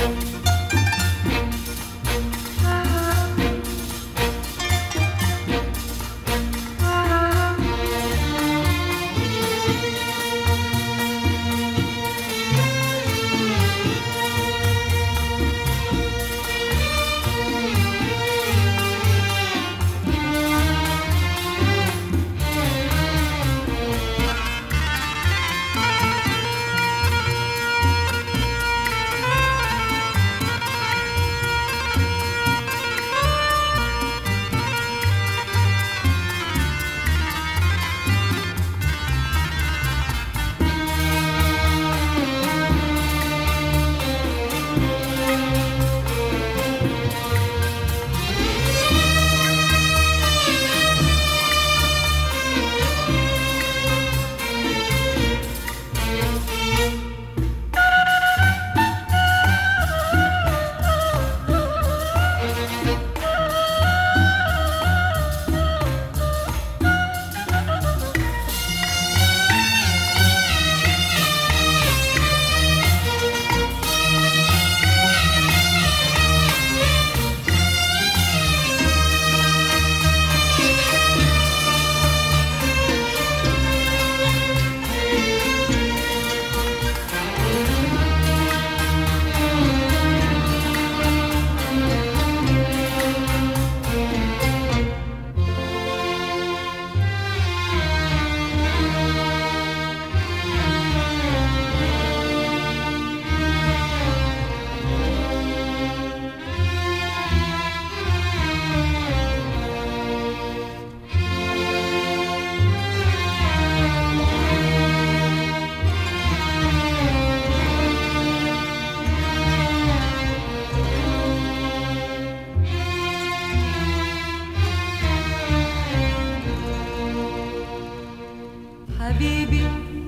حبيبي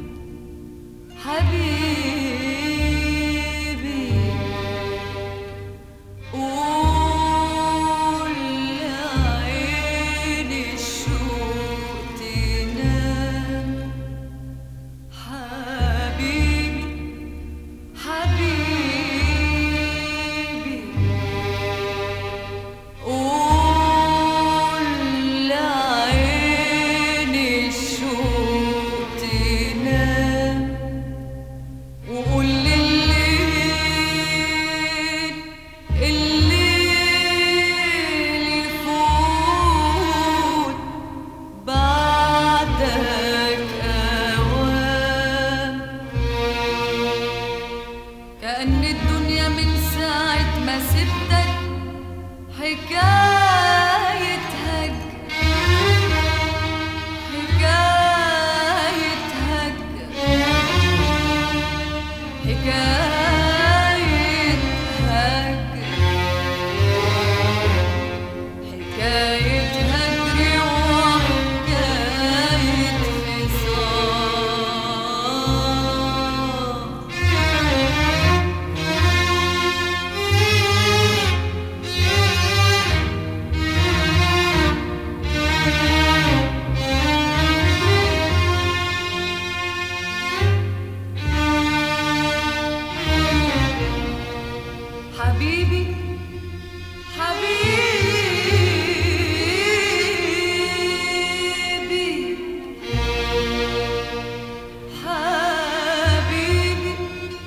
حبيبي قول لعيني الشوق تنام حبيبي حبيبي قول لعيني الشوق تنام وقول لليل الليل يفوت بعدك أوام كأن الدنيا من ساعة ما سبتك حكاية هج حكاية هج حكاية هج حكاية هجر وحكاية خصام حبيبي حبيبي حبيبي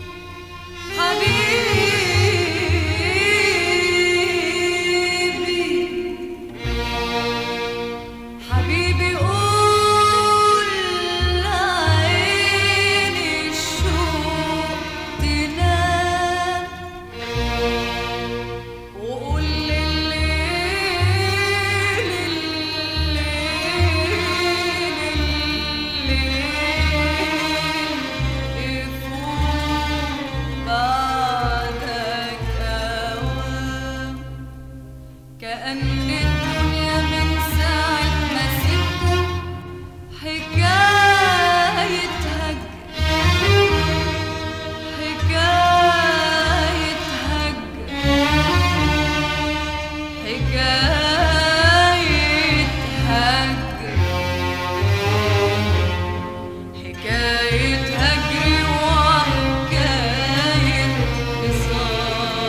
حبيبي حبيبي قول لعيني الشوق تنام وقول لليل الليل يفوت بعدك أوام كأن الدنيا من ساعة ما سبتك حكاية هج حكاية هج حكاية هج حكاية هجر وحكاية خصام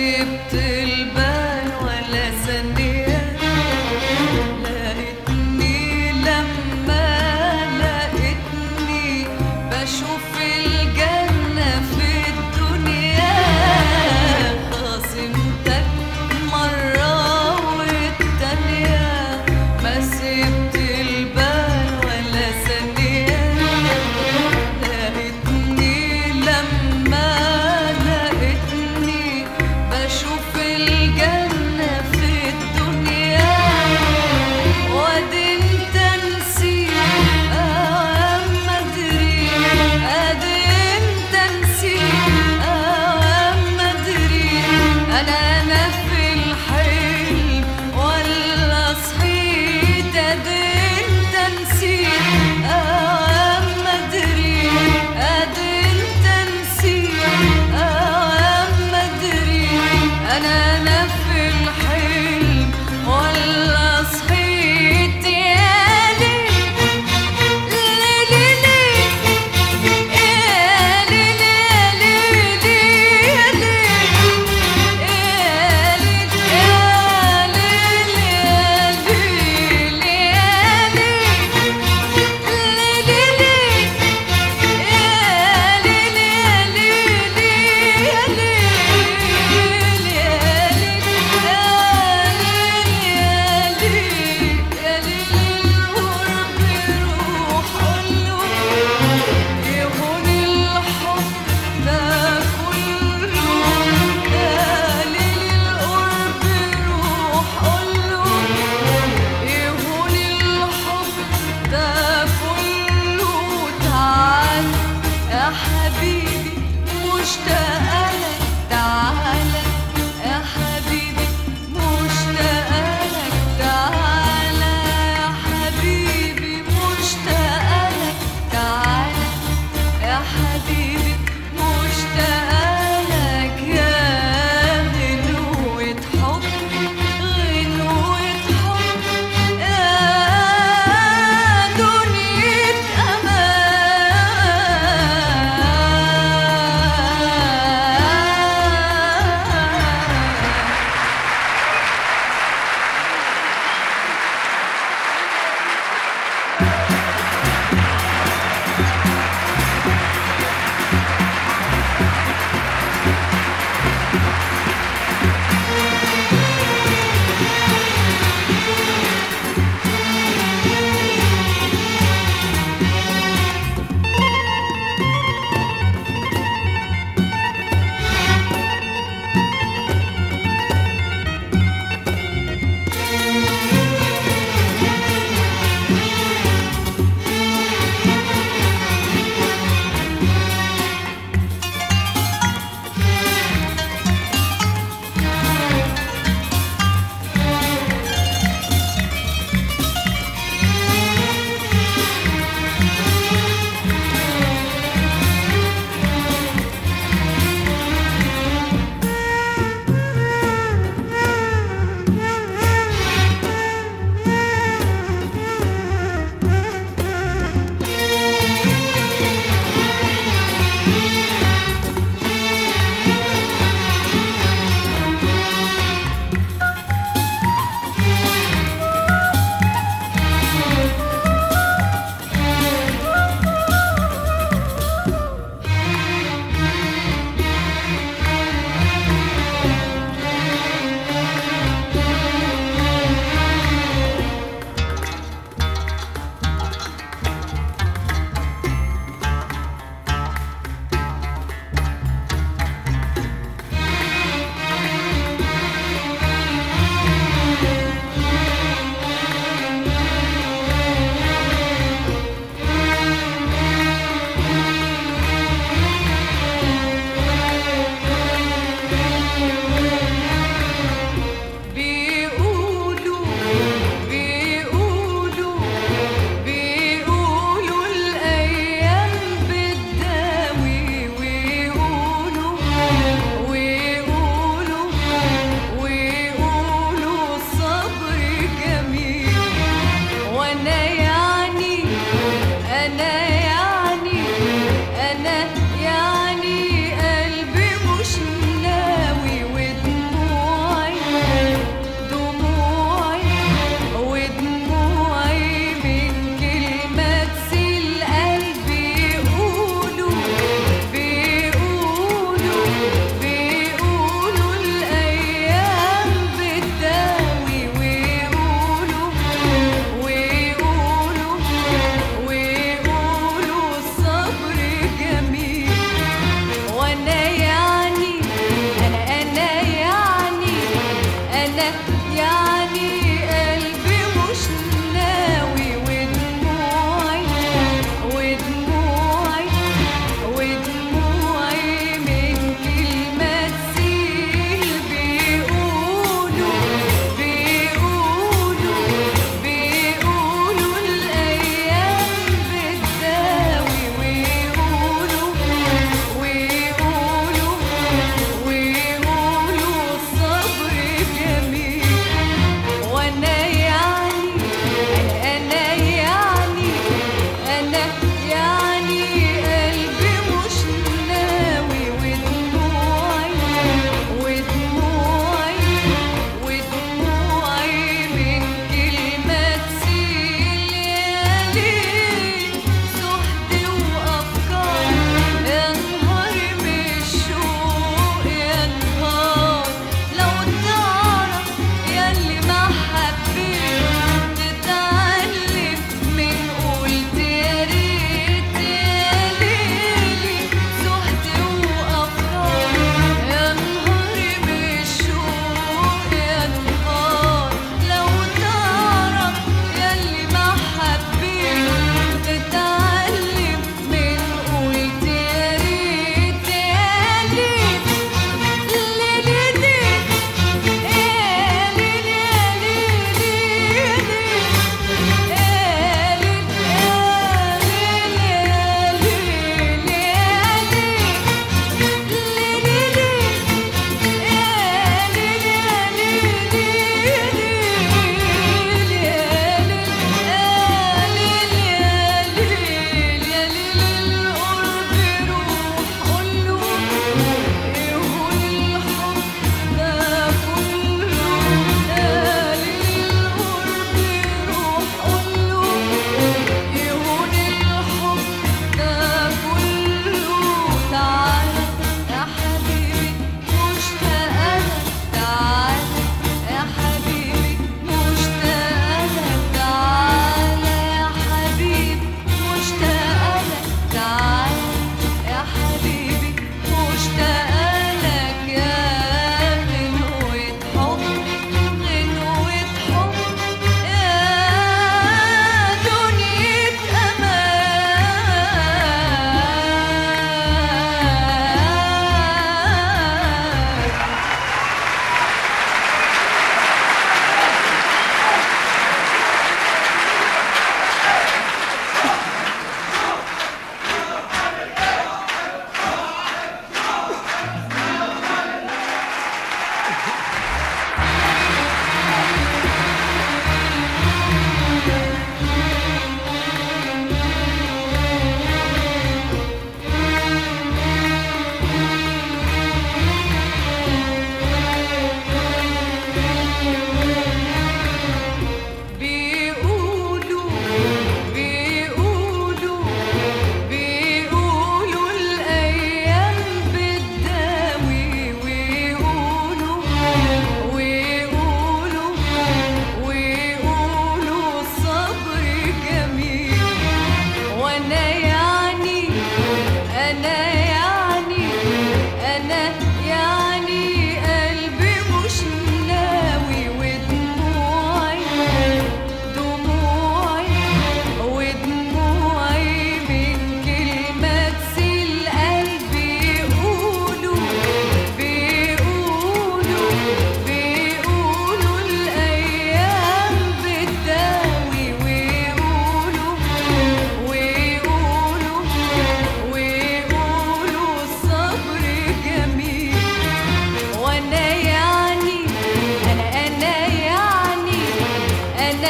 سبت البال ولا ثانية لقيتني لما لقيتني بشوف الجنة في الدنيا خاصمتك مرة والتانية ما سبت البال ولا ثانية لقيتني لما لقيتني بشوف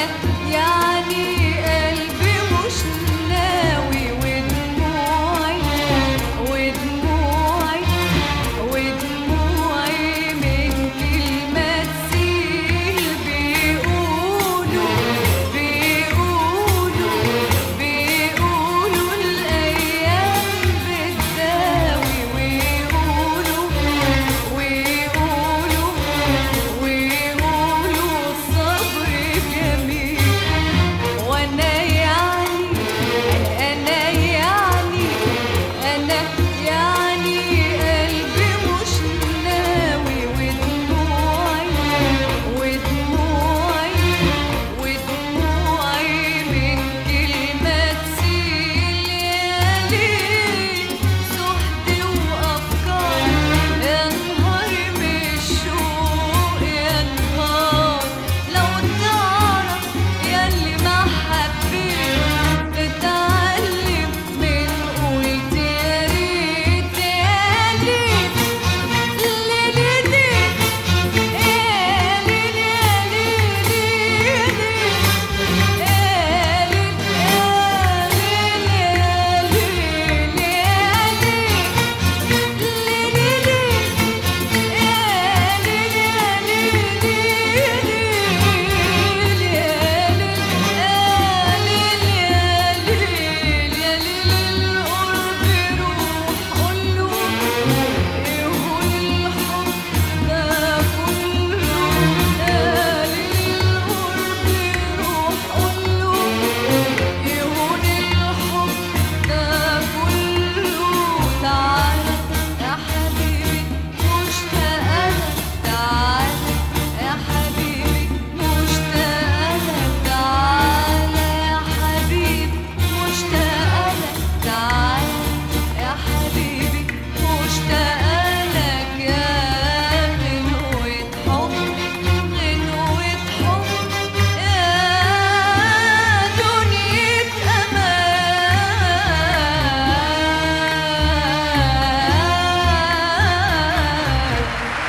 يعني قلبي مش ناوي ودموعي ودموعي ودموعي من كلمة تسيل بيقولوا بيقولوا بيقولوا الأيام بتداوي ويقولوا ويقولوا ويقولوا الصبر جميل وانا يعني انا يعني انا يعني قلبي مش ناوي ودموعي ودموعي ودموعي من كلمة تسيل يا ليل سحت وأفكار يا نهار من الشوق يا نهار لو تعرف ياللي ما حبيت تتعلم من قلت يا ريت يا ليل ليل ليل يا ليل يا ليل يا ليل يهون الحب ده كله تعالى يا حبيبي مشتاقة تعالى يا حبيبي مشتاقة تعالى يا حبيبي مشتاقة تعالى يا حبيبي مشتاقة لك يا غنوة حب غنوة حب يا دنيا أمان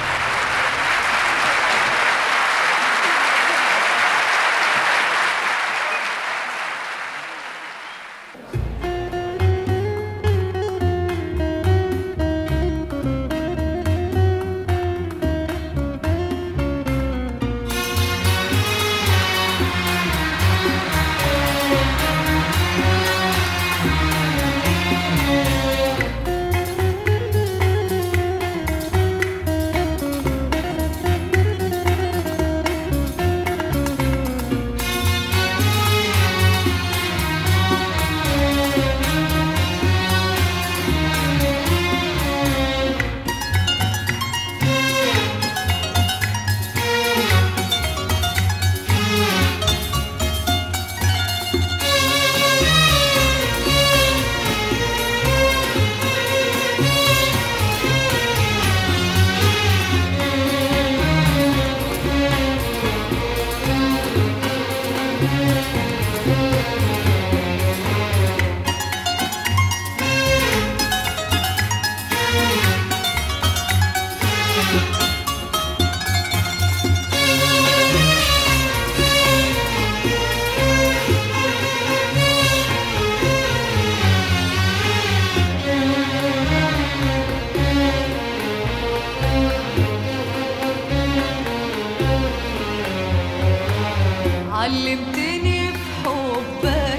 علمتني في حبك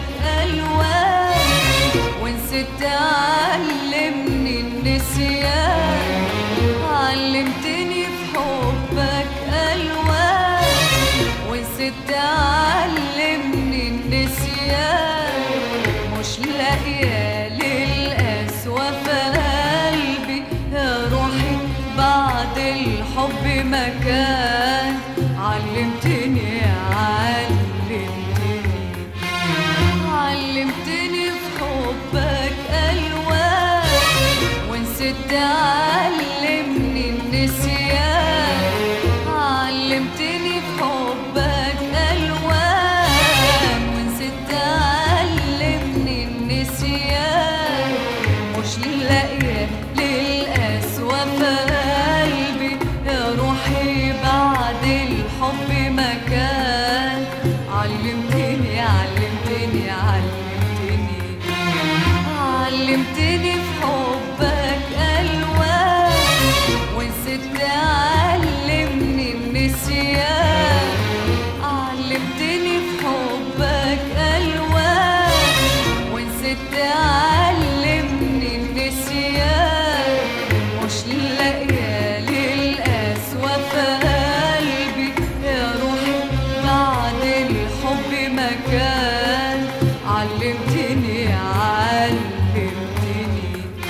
ألوان ونسيت تعلمني النسيان علمتني في حبك ألوان ونسيت تعلمني النسيان مش لاقية للقسوة في قلبي يا روحي بعد الحب مكان علمتني علمتني علمتني في حبك ألوان ونسيت تعلمني النسيان علمتني في حبك ألوان ونسيت تعلمني النسيان مش لاقية للقسوة في قلبي يا روحي بعد علمتني في حبك ألوان ونسيت تعلمني النسيان مش لاقية للقسوة في قلبي يا روحي بعد الحب مكان علمتني علمتني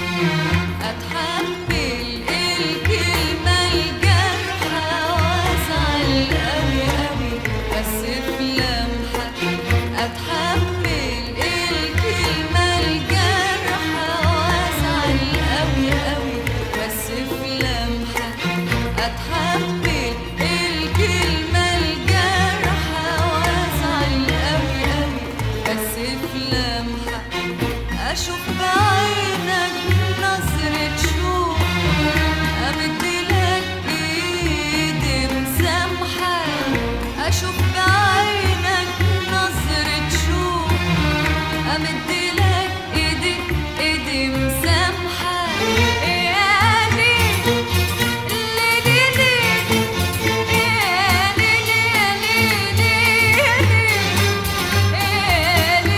أتحمل الكلمة الجارحة وأزعل أوي أوي بس في لمحة أتحمل الكلمة الجارحة وأزعل أوي أوي بس في لمحة أتحمل الكلمة الجارحة وأزعل أوي أوي بس في لمحة أشوف بعينك نظرة شوق أمدلك إيدي مسامحة أشوف بعينك نظرة شوق أمدلك إيدي إيدي مسامحة يا ليل ليلي ليل يا ليل يا ليل يا ليل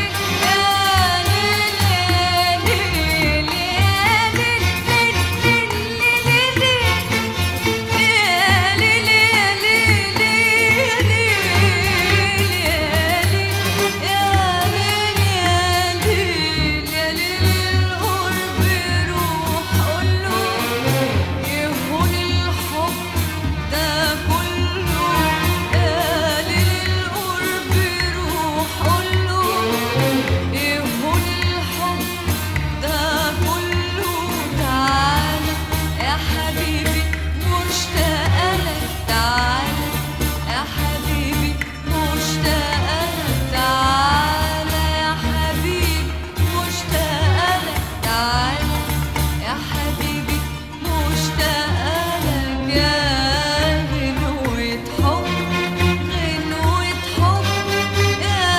ده كله قال القرب روح قوله يهون الحب ده كله تعالى يا حبيبي مشتاقة لك تعالى يا حبيبي مشتاقة لك تعالى يا حبيبي مشتاقة لك تعالى يا حبيبي مشتاقة لك يا غنوة حب غنوة حب يا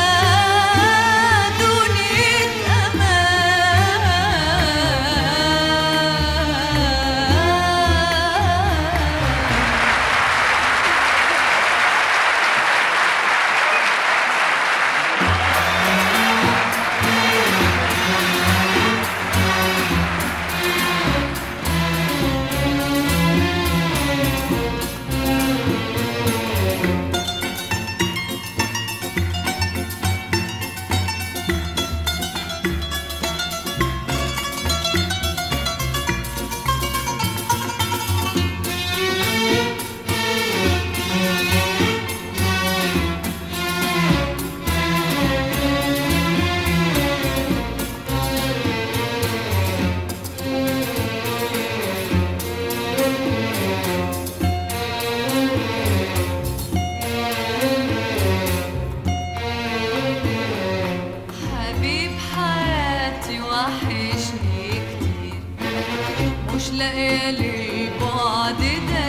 دنيا أمان حبيب حياتي وحشني كتير مش لاقيه للبعد ده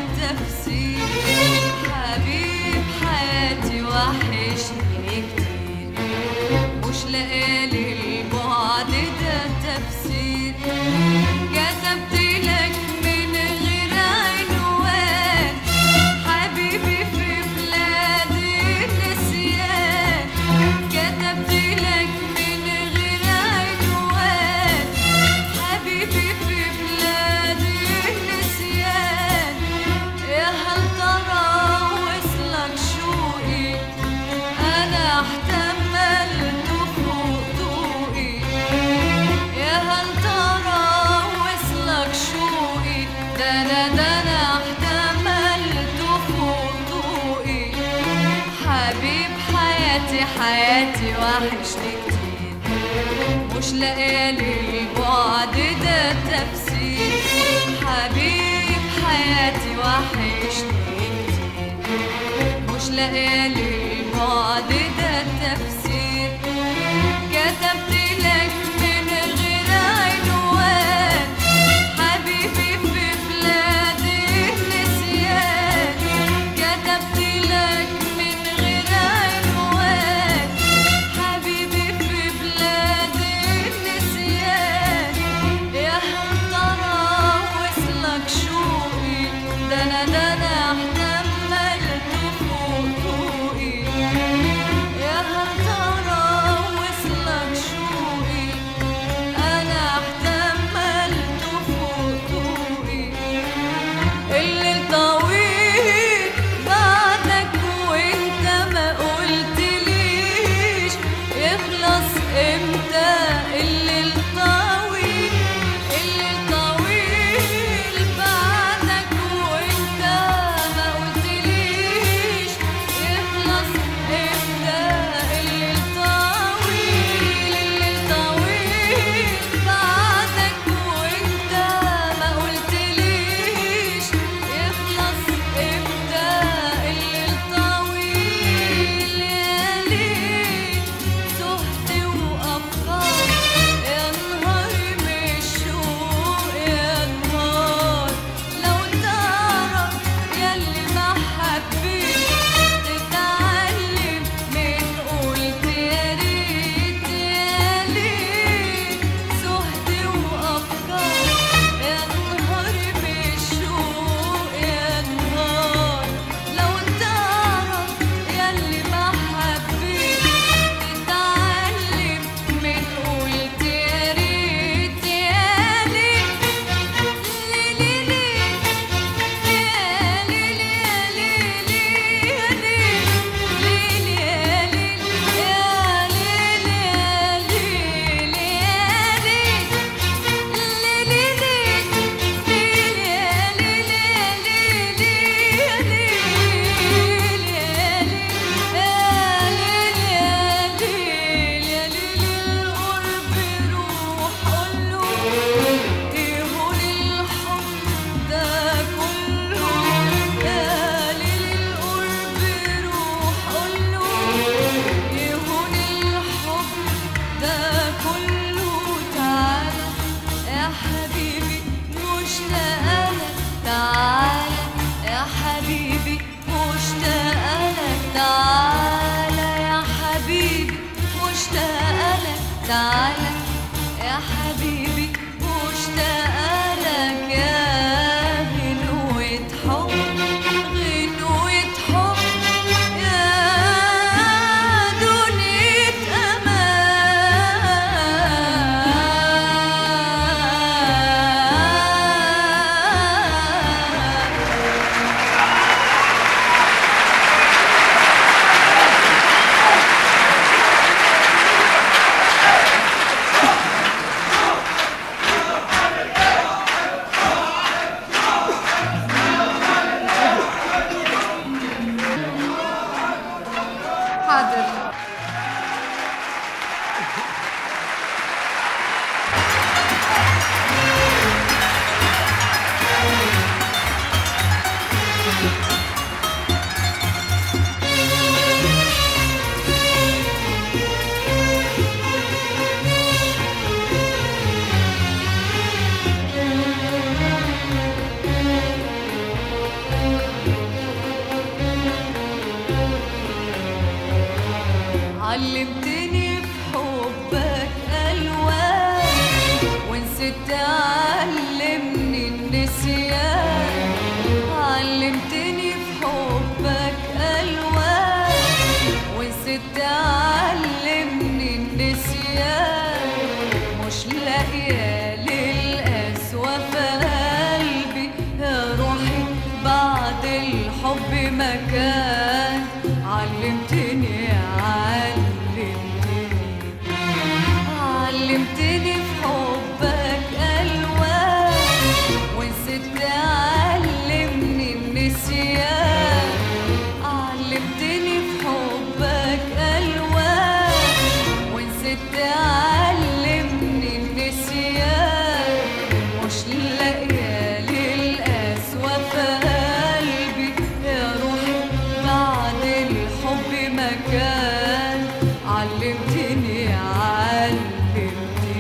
تفسير حبيب حياتي وحشني كتير مش لاقيه للبعد ده تفسير كتبت لك من غير عنوان حبيبي في بلاد النسيان كتبت لك من غير عنوان حبيبي في بلاد النسيان يا هل ترى وصلك شوقي انا احتملت فوق ضوئي يا هل ترى وصلك شوقي ده انا ده انا احتملت فوق ضوئي حبيب حياتي حياتي وحشني كتير مش لاقيه للبعد ده تفسير حبيب حياتي وحشني كتير مش لاقيه للبعد ده تفسير كتبت لك من غير عنوان حبيبي في بلاد النسيان كتبت لك من غير عنوان حبيبي في بلاد النسيان يا هل ترى وصلك شوقي ده انا ده انا احتملت فوق ضوئي علمتني في حبك ألوان ونسيت تعلمني النسيان علمتني في حبك ألوان ونسيت تعلمني النسيان مش لاقية للقسوة في قلبي يا روحي بعد الحب مكان علمتني علمتني علمتني في حبك ألوان ونسيت تعلمني النسيان علمتني في حبك ألوان ونسيت تعلمني النسيان مش لاقية للقسوة في قلبي يا روحي بعد الحب مكان علمتني علمتني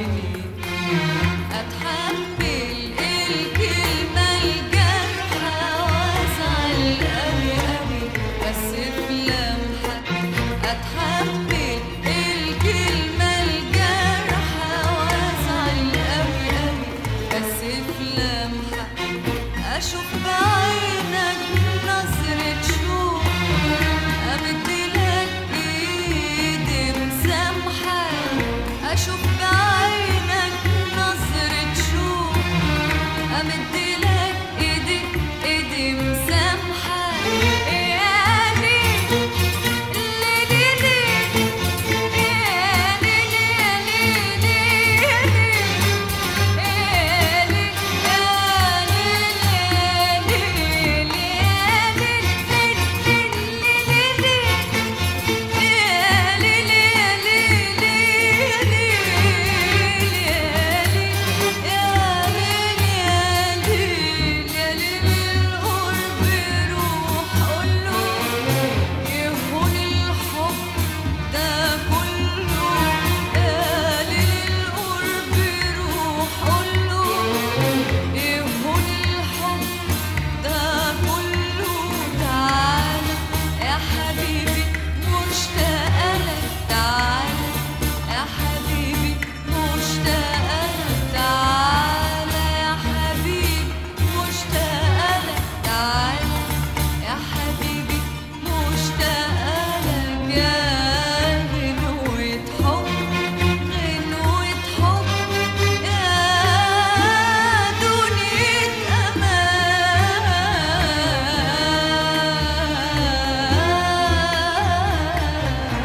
أتحمل الكلمة الجارحة وأزعل أوي أوي بس في لمحة أتحمل الكلمة الجارحة وأزعل أوي أوي بس في لمحة أشوف بعينك نظرة شوق أمدلك إيدي مسامحة أشوف بعينك نظرة شوق أمدلك إيدي إيدي مسامحة يا ليل ليلي ليل يا ليل يا ليل يا ليل يا ليل يا ليل يهون الحب ده كله تعالى يا حبيبي مشتاقة لك تعالى يا حبيبي مشتاقة لك تعالى يا حبيبي مشتاقة لك تعالى يا حبيبي مشتاقة لك يا غنوة حب غنوة حب يا دنيا أمان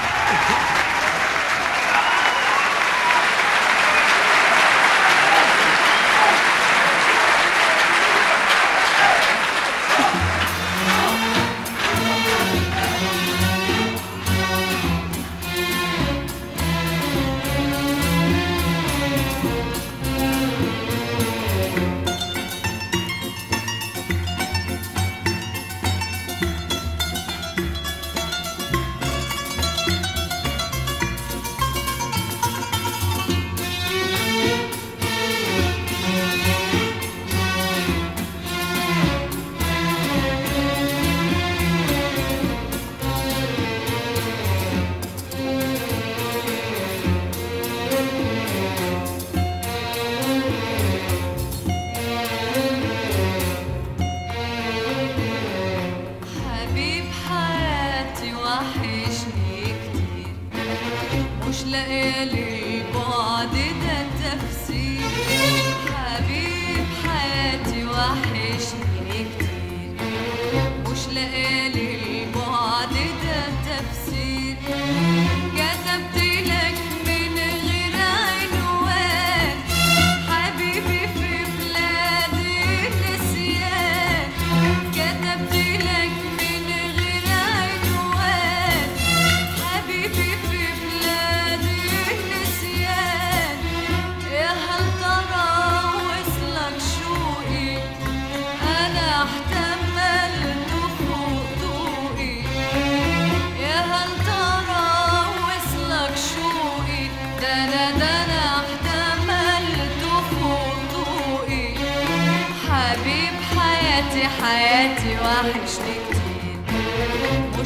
حبيب حياتي وحشني كتير مش لاقيه للبعد ده تفسير حبيب حياتي وحشني كتير مش لاقيه للبعد ده تفسير كتبت لك من غير عنوان حبيبي في بلاد النسيان كتبت لك من غير عنوان حبيبي في بلاد النسيان يا هل ترى وصلك شوقي أنا احتملت فوق ضوئي يا هل ترى وصلك شوقي ده أنا ده أنا احتملت فوق ضوئي حبيب حياتي حياتي وحشني كتير مش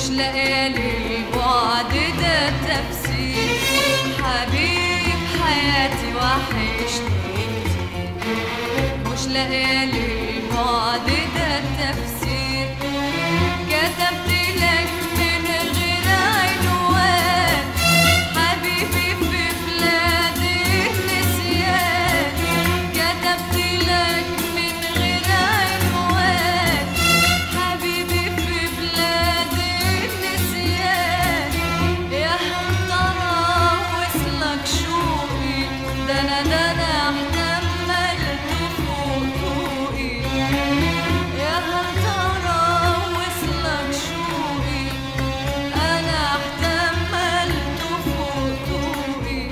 مش لقالي بعد ده تفسير حبيب حياتي وحشتني كتير مش لقالي بعد ده تفسير كتبت لك من غير عنوان حبيبي في بلاد النسيان كتبت لك من غير عنوان حبيبي في بلاد النسيان يا هل ترى وصلك شوقي ده انا ده انا احتملت فوق فوقي يا هل ترى وصلك شوقي انا احتملت فوق فوقي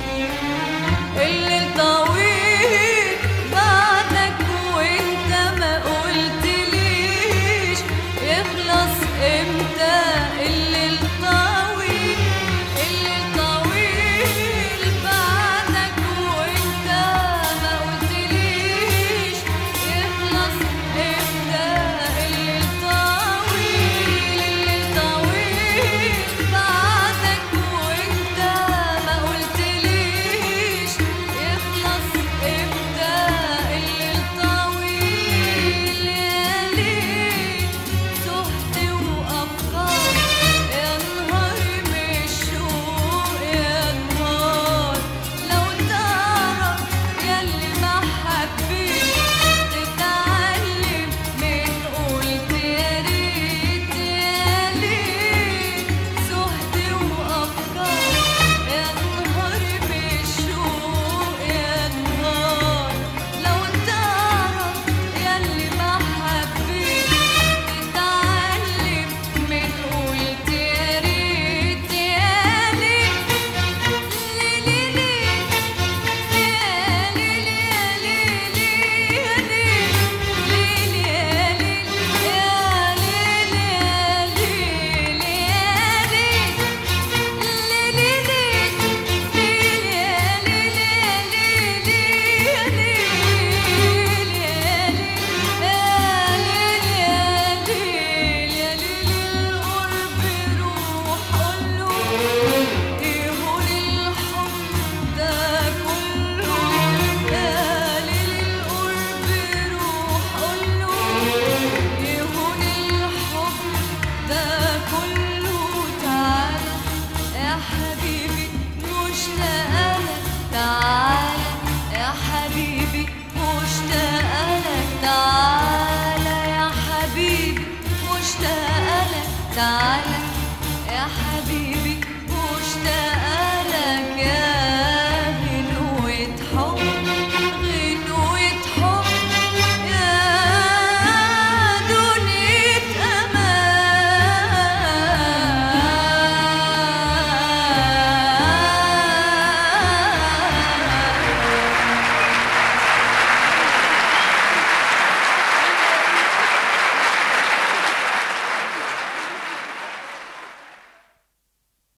الليل طويل بعدك وانت ما قلتليش يخلص امتى الليل طويل الليل طويل بعدك وانت ما قلتليش يخلص امتى الليل طويل الليل طويل بعدك وانت ما قلتليش يخلص امتى الليل طويل يا ليل سهت وافكار يا نهار مش شوق يا نهار لو تعرف ياللي ما حبيت تتعلم من قلت يا ريت يا ليل سهت وافكار يا نهار مش شوق يا نهار لو تعرف ياللي ما حبيت تتعلم من قلت يا ريت يا ليل ليل يا ليل يا ليل يا ليل يا ليل يا ليل يا ليل يا ليل يا ليل ليل يا ليل يا ليل يا ليل يا ليل يا ليل يا ليل القرب روح قوله يهون الحب ده كله يا ليل القرب روح قوله يهون الحب ده كله تعال يا حبيبي مشتاق